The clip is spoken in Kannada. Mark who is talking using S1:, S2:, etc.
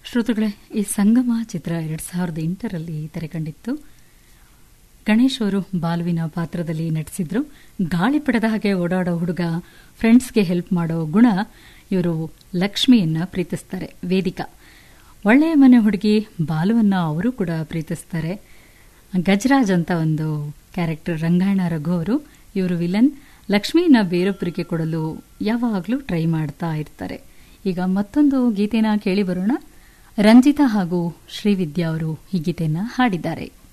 S1: ಶ್ರೋತೃಗಳೇ ಈ ಸಂಗಮ ಚಿತ್ರ ಎರಡ್ ಸಾವಿರದ ಎಂಟರಲ್ಲಿ ತೆರೆಕಂಡಿತ್ತು ಗಣೇಶ್ ಅವರು ಬಾಲುವಿನ ಪಾತ್ರದಲ್ಲಿ ನಟಿಸಿದ್ರು ಗಾಳಿ ಪಡೆದ ಹಾಗೆ ಓಡಾಡೋ ಹುಡುಗ ಫ್ರೆಂಡ್ಸ್ಗೆ ಹೆಲ್ಪ್ ಮಾಡೋ ಗುಣ ಇವರು ಲಕ್ಷ್ಮಿಯನ್ನ ಪ್ರೀತಿಸ್ತಾರೆ ವೇದಿಕಾ ಒಳ್ಳೆಯ ಮನೆ ಹುಡುಗಿ ಬಾಲುವನ್ನ ಅವರು ಕೂಡ ಪ್ರೀತಿಸ್ತಾರೆ ಗಜರಾಜ್ ಅಂತ ಒಂದು ಕ್ಯಾರೆಕ್ಟರ್ ರಂಗಾಯಣ ರಘು ಅವರು ಇವರು ವಿಲನ್ ಲಕ್ಷ್ಮಿಯನ್ನ ಬೇರೊಬ್ಬರಿಗೆ ಕೊಡಲು ಯಾವಾಗಲೂ ಟ್ರೈ ಮಾಡ್ತಾ ಇರ್ತಾರೆ ಈಗ ಮತ್ತೊಂದು ಗೀತೆನ ಕೇಳಿ ಬರೋಣ ರಂಜಿತಾ ಹಾಗೂ ಶ್ರೀವಿದ್ಯಾ ಅವರು ಈ ಗೀತೆಯನ್ನ ಹಾಡಿದ್ದಾರೆ